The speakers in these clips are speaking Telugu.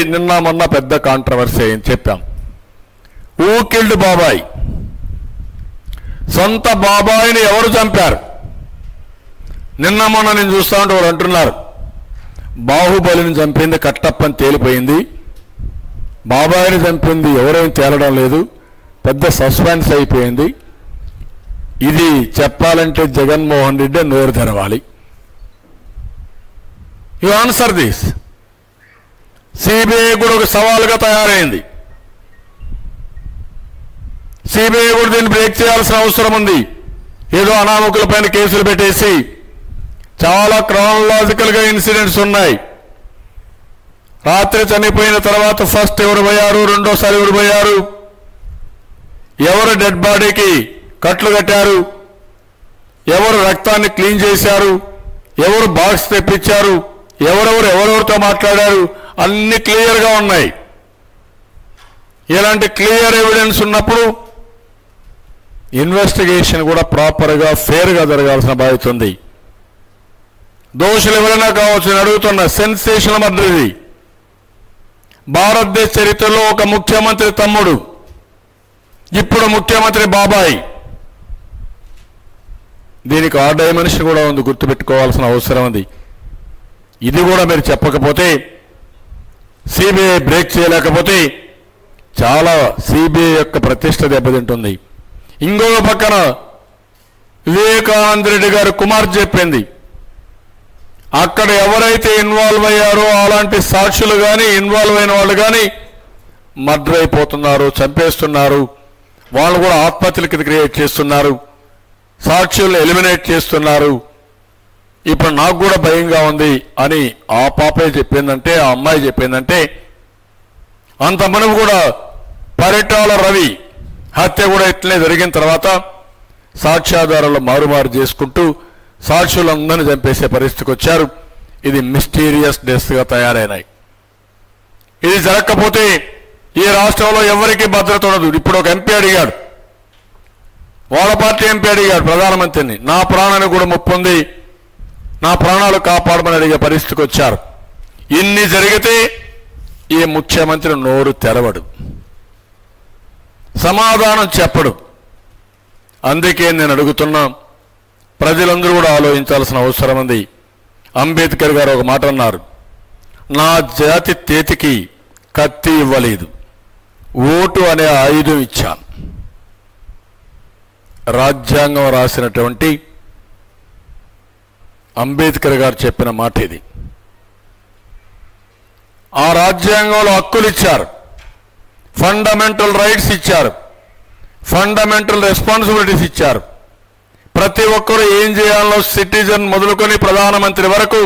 నిన్న మొన్న పెద్ద కాంట్రవర్సీ అని చెప్పాం ఊ కిల్డ్ బాబాయ్ సొంత బాబాయిని ఎవరు చంపారు నిన్న మొన్న నేను చూస్తా ఉంటే వారు అంటున్నారు బాహుబలిని చంపింది కట్టప్పని తేలిపోయింది బాబాయిని చంపింది ఎవరేం తేలడం లేదు పెద్ద సస్పెన్స్ అయిపోయింది ఇది చెప్పాలంటే జగన్మోహన్ రెడ్డి నోరు తెరవాలి యు ఆన్సర్ దిస్ సిబిఐ కూడా ఒక సవాలుగా తయారైంది సిబిఐ కూడా దీన్ని బ్రేక్ చేయాల్సిన అవసరం ఉంది ఏదో అనామకులపైన కేసులు పెట్టేసి చాలా క్రానలాజికల్ గా ఇన్సిడెంట్స్ ఉన్నాయి రాత్రి చనిపోయిన తర్వాత ఫస్ట్ ఎవరు పోయారు రెండోసారి ఎవరు పోయారు ఎవరు డెడ్ బాడీకి కట్లు కట్టారు ఎవరు రక్తాన్ని క్లీన్ చేశారు ఎవరు బాక్స్ తెప్పించారు ఎవరెవరు ఎవరెవరితో మాట్లాడారు అన్ని క్లియర్గా ఉన్నాయి ఇలాంటి క్లియర్ ఎవిడెన్స్ ఉన్నప్పుడు ఇన్వెస్టిగేషన్ కూడా ప్రాపర్గా ఫేర్గా జరగాల్సిన బాధ్యత ఉంది దోషులు ఎవరైనా కావచ్చు నేను అడుగుతున్న సెన్సేషన్ మర్డర్ ఇది భారతదేశ చరిత్రలో ఒక ముఖ్యమంత్రి తమ్ముడు ఇప్పుడు ముఖ్యమంత్రి బాబాయ్ దీనికి ఆ డైమెన్షన్ కూడా ఉంది గుర్తుపెట్టుకోవాల్సిన అవసరం ఉంది ఇది కూడా మీరు చెప్పకపోతే సిబిఐ బ్రేక్ చేయలేకపోతే చాలా సిబిఐ యొక్క ప్రతిష్ట దెబ్బతింటుంది ఇంకొక పక్కన వివేకానంద రెడ్డి గారి కుమార్ చెప్పింది అక్కడ ఎవరైతే ఇన్వాల్వ్ అయ్యారో అలాంటి సాక్షులు కానీ ఇన్వాల్వ్ అయిన వాళ్ళు కానీ మర్డర్ అయిపోతున్నారు చంపేస్తున్నారు వాళ్ళు కూడా ఆత్మహత్యలకి క్రియేట్ చేస్తున్నారు సాక్షులను ఎలిమినేట్ చేస్తున్నారు ఇప్పుడు నాకు కూడా భయంగా ఉంది అని ఆ పాపే చెప్పిందంటే ఆ అమ్మాయి చెప్పిందంటే అంత మనం కూడా పరిటాల రవి హత్య కూడా ఇట్లనే జరిగిన తర్వాత సాక్ష్యాధారాలు మారుమారు చేసుకుంటూ సాక్షులందరినీ చంపేసే పరిస్థితికి వచ్చారు ఇది మిస్టీరియస్ డెస్గా తయారైనాయి ఇది జరగకపోతే ఈ రాష్ట్రంలో ఎవరికి భద్రత ఉండదు ఇప్పుడు ఒక ఎంపీ అడిగాడు వాళ్ళ పార్టీ ఎంపీ అడిగాడు ప్రధానమంత్రిని నా ప్రాణానికి కూడా ముప్పు ఉంది నా ప్రాణాలు కాపాడమని అడిగే పరిస్థితికి వచ్చారు ఇన్ని జరిగితే ఈ ముఖ్యమంత్రి నోరు తెరవడు సమాధానం చెప్పడు అందుకే నేను అడుగుతున్నా ప్రజలందరూ కూడా ఆలోచించాల్సిన అవసరం ఉంది అంబేద్కర్ గారు ఒక మాట అన్నారు నా జాతి తేతికి కత్తి ఇవ్వలేదు ఓటు అనే ఆయుధం ఇచ్చాను రాజ్యాంగం రాసినటువంటి అంబేద్కర్ గారు చెప్పిన మాట ఇది ఆ రాజ్యాంగంలో హక్కులు ఇచ్చారు ఫండమెంటల్ రైట్స్ ఇచ్చారు ఫండమెంటల్ రెస్పాన్సిబిలిటీస్ ఇచ్చారు ప్రతి ఒక్కరూ ఏం చేయాలో సిటిజన్ మొదలుకొని ప్రధానమంత్రి వరకు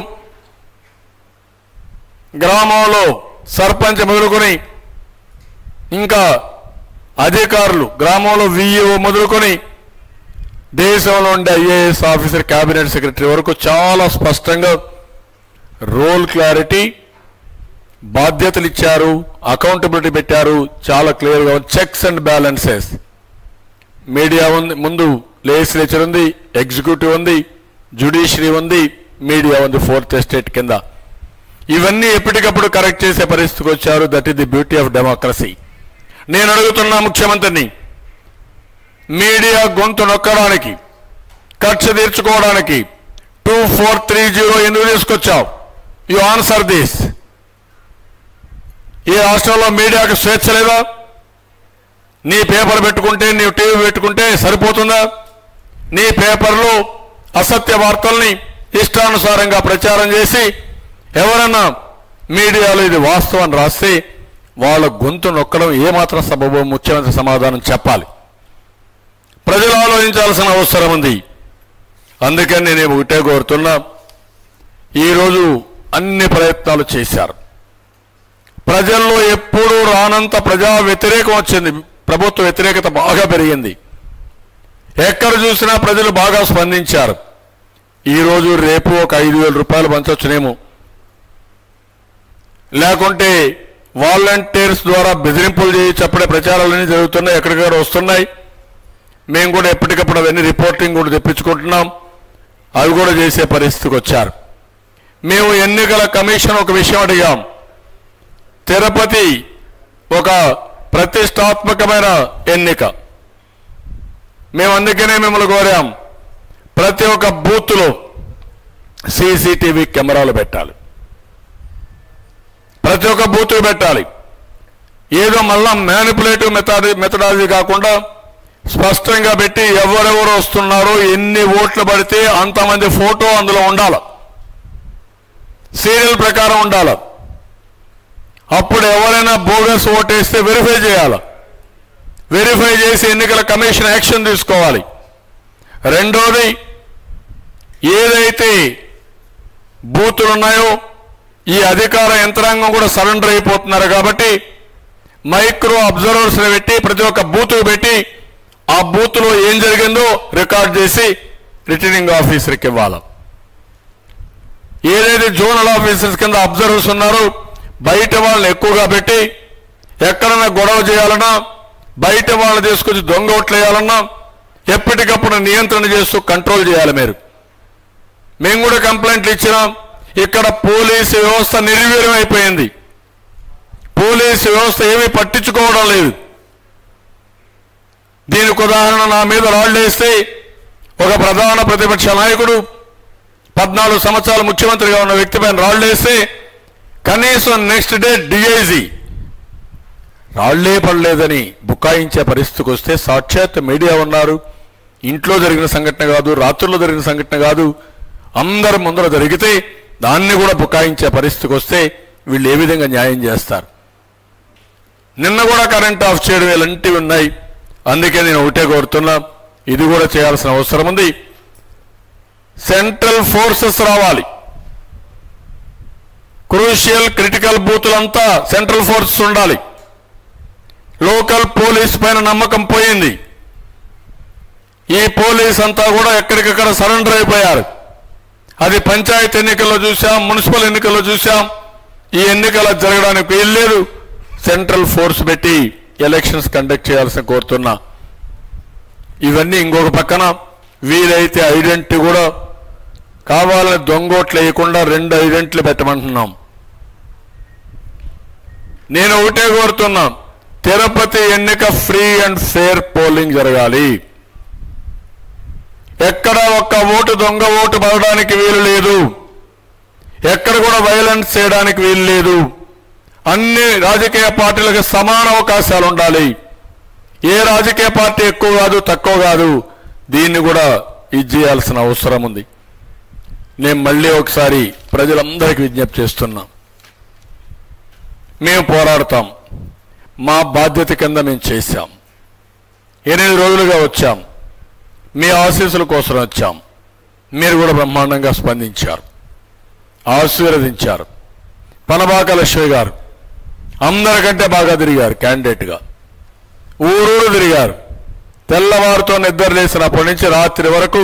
గ్రామంలో సర్పంచ్ మొదలుకొని ఇంకా అధికారులు గ్రామంలో విఈఓ మొదలుకొని దేశంలో ఉండే ఐఏఎస్ ఆఫీసర్ కేబినెట్ సెక్రటరీ వరకు చాలా స్పష్టంగా రోల్ క్లారిటీ బాధ్యతలు ఇచ్చారు అకౌంటబిలిటీ పెట్టారు చాలా క్లియర్గా చెక్స్ అండ్ బ్యాలెన్సెస్ మీడియా ఉంది ముందు లెజిస్లేచర్ ఉంది ఎగ్జిక్యూటివ్ ఉంది జ్యుడిషియరీ ఉంది మీడియా ఉంది ఫోర్త్ ఎస్టేట్ కింద ఇవన్నీ ఎప్పటికప్పుడు కరెక్ట్ చేసే పరిస్థితికి వచ్చారు that is the beauty of democracy నేను అడుగుతున్నా ముఖ్యమంత్రిని మీడియా గొంతు నొక్కడానికి కక్ష తీర్చుకోవడానికి టూ ఫోర్ త్రీ జీరో ఎందుకు తీసుకొచ్చావు యు ఆన్సర్ దిస్ ఈ రాష్ట్రంలో మీడియాకు స్వేచ్ఛ లేదా నీ పేపర్ పెట్టుకుంటే నీ టీవీ పెట్టుకుంటే సరిపోతుందా నీ పేపర్లో అసత్య వార్తల్ని ఇష్టానుసారంగా ప్రచారం చేసి ఎవరన్నా మీడియాలో ఇది వాస్తవం రాస్తే వాళ్ళ గొంతు నొక్కడం ఏమాత్రం సబబు ముఖ్యమంత్రి సమాధానం చెప్పాలి ప్రజలు ఆలోచించాల్సిన అవసరం ఉంది అందుకని నేను ఒకటే కోరుతున్నా ఈరోజు అన్ని ప్రయత్నాలు చేశారు ప్రజల్లో ఎప్పుడూ రానంత ప్రజా వ్యతిరేకం వచ్చింది ప్రభుత్వ వ్యతిరేకత బాగా పెరిగింది ఎక్కడ చూసినా ప్రజలు బాగా స్పందించారు ఈరోజు రేపు ఒక ఐదు వేల రూపాయలు పంచొచ్చునేమో లేకుంటే వాలంటీర్స్ ద్వారా బెదిరింపులు చేసి చెప్పడే ప్రచారాలన్నీ జరుగుతున్నాయి ఎక్కడికక్కడ వస్తున్నాయి మేము కూడా ఎప్పటికప్పుడు అవన్నీ రిపోర్టింగ్ కూడా తెప్పించుకుంటున్నాం అవి కూడా చేసే పరిస్థితికి వచ్చారు మేము ఎన్నికల కమిషన్ ఒక విషయం అడిగాం తిరుపతి ఒక ప్రతిష్టాత్మకమైన ఎన్నిక మేము అందుకనే మిమ్మల్ని కోరాం ప్రతి ఒక్క బూత్లో సీసీటీవీ కెమెరాలు పెట్టాలి ప్రతి ఒక్క బూత్ పెట్టాలి ఏదో మళ్ళా మ్యానిపులేటివ్ మెథాడి మెథడాలజీ కాకుండా స్పష్టంగా పెట్టి ఎవరెవరు వస్తున్నారో ఎన్ని ఓట్లు పడితే అంతమంది ఫోటో అందులో ఉండాలి సీరియల్ ప్రకారం ఉండాలి అప్పుడు ఎవరైనా బోగస్ ఓటేస్తే వెరిఫై చేయాలి వెరిఫై చేసి ఎన్నికల కమిషన్ యాక్షన్ తీసుకోవాలి రెండోది ఏదైతే బూతులు ఉన్నాయో ఈ అధికార యంత్రాంగం కూడా సరెండర్ అయిపోతున్నారు కాబట్టి మైక్రో అబ్జర్వర్స్ పెట్టి ప్రతి ఒక్క బూత్ పెట్టి ఆ బూత్ లో ఏం జరిగిందో రికార్డ్ చేసి రిటర్నింగ్ ఆఫీసర్కి ఇవ్వాలి ఏదైతే జోనల్ ఆఫీసర్స్ కింద అబ్జర్వర్స్ ఉన్నారో బయట వాళ్ళని ఎక్కువగా పెట్టి ఎక్కడైనా గొడవ చేయాలన్నా బయట వాళ్ళని తీసుకొచ్చి దొంగ ఓట్లు వేయాలన్నా ఎప్పటికప్పుడు నియంత్రణ చేస్తూ కంట్రోల్ చేయాలి మీరు మేము కూడా కంప్లైంట్లు ఇచ్చినాం ఇక్కడ పోలీసు వ్యవస్థ నిర్వీర్యం అయిపోయింది పోలీసు వ్యవస్థ ఏమీ పట్టించుకోవడం లేదు దీనికి ఉదాహరణ నా మీద రాళ్లేస్తే ఒక ప్రధాన ప్రతిపక్ష నాయకుడు పద్నాలుగు సంవత్సరాలు ముఖ్యమంత్రిగా ఉన్న వ్యక్తి పైన రాళ్లేస్తే కనీసం నెక్స్ట్ డే డిఐజీ రాళ్లే పడలేదని బుకాయించే పరిస్థితికి వస్తే సాక్షాత్ మీడియా ఉన్నారు ఇంట్లో జరిగిన సంఘటన కాదు రాత్రుల్లో జరిగిన సంఘటన కాదు అందరి ముందర జరిగితే దాన్ని కూడా బుకాయించే పరిస్థితికి వస్తే వీళ్ళు ఏ విధంగా న్యాయం చేస్తారు నిన్న కూడా కరెంట్ ఆఫ్ చేయడం ఇలాంటివి ఉన్నాయి అందుకే నేను ఒకటే కోరుతున్నా ఇది కూడా చేయాల్సిన అవసరం ఉంది సెంట్రల్ ఫోర్సెస్ రావాలి క్రూషియల్ క్రిటికల్ బూతులంతా సెంట్రల్ ఫోర్సెస్ ఉండాలి లోకల్ పోలీస్ పైన నమ్మకం పోయింది ఈ పోలీస్ అంతా కూడా ఎక్కడికక్కడ సరెండర్ అయిపోయారు అది పంచాయతీ ఎన్నికల్లో చూసాం మున్సిపల్ ఎన్నికల్లో చూసాం ఈ ఎన్నికల జరగడానికి వీల్లేదు సెంట్రల్ ఫోర్స్ పెట్టి ఎలక్షన్స్ కండక్ట్ చేయాల్సిన కోరుతున్నా ఇవన్నీ ఇంకొక పక్కన వీలైతే ఐడెంటిటీ కూడా కావాలని దొంగోట్లు వేయకుండా రెండు ఐడెంటిటీలు పెట్టమంటున్నాం నేను ఒకటే కోరుతున్నా తిరుపతి ఎన్నిక ఫ్రీ అండ్ ఫేర్ పోలింగ్ జరగాలి ఎక్కడ ఒక్క ఓటు దొంగ ఓటు పడడానికి వీలు లేదు ఎక్కడ కూడా వైలెన్స్ చేయడానికి వీలు లేదు అన్ని రాజకీయ పార్టీలకు సమాన అవకాశాలు ఉండాలి ఏ రాజకీయ పార్టీ ఎక్కువ కాదు తక్కువ కాదు దీన్ని కూడా ఇది చేయాల్సిన అవసరం ఉంది నేను మళ్ళీ ఒకసారి ప్రజలందరికీ విజ్ఞప్తి చేస్తున్నా మేము పోరాడతాం మా బాధ్యత కింద మేము చేశాం ఎనిమిది రోజులుగా వచ్చాం మీ ఆశీస్సుల కోసం వచ్చాం మీరు కూడా బ్రహ్మాండంగా స్పందించారు ఆశీర్వదించారు పనబాక లక్ష్మి గారు అందరికంటే బాగా తిరిగారు క్యాండిడేట్గా ఊరూరు తిరిగారు తెల్లవారుతో నిద్ర లేసినప్పటి నుంచి రాత్రి వరకు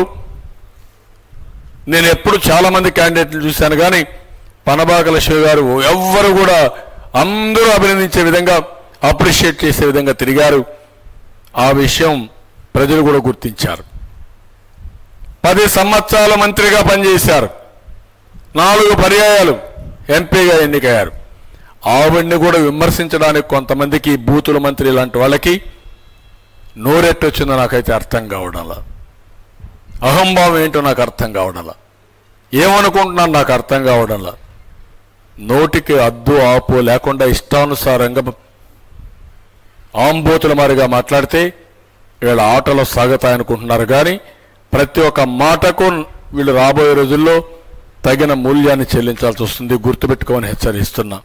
నేను ఎప్పుడు చాలా మంది క్యాండిడేట్లు చూశాను కానీ పనబాక లక్ష్మి గారు ఎవ్వరు కూడా అందరూ అభినందించే విధంగా అప్రిషియేట్ చేసే విధంగా తిరిగారు ఆ విషయం ప్రజలు కూడా గుర్తించారు పది సంవత్సరాల మంత్రిగా పనిచేశారు నాలుగు పర్యాయాలు ఎంపీగా ఎన్నికయ్యారు ఆవిడ్ని కూడా విమర్శించడానికి కొంతమందికి బూతుల మంత్రి లాంటి వాళ్ళకి నోరెట్టొచ్చిందో నాకైతే అర్థం కావడంలా అహంభావం ఏంటో నాకు అర్థం కావడంలా ఏమనుకుంటున్నాను నాకు అర్థం కావడంలా నోటికి అద్దు ఆపు లేకుండా ఇష్టానుసారంగా ఆంబోతుల మారిగా మాట్లాడితే వీళ్ళ ఆటలు సాగుతాయనుకుంటున్నారు కానీ ప్రతి ఒక్క మాటకు వీళ్ళు రాబోయే రోజుల్లో తగిన మూల్యాన్ని చెల్లించాల్సి వస్తుంది గుర్తుపెట్టుకోమని హెచ్చరిస్తున్నా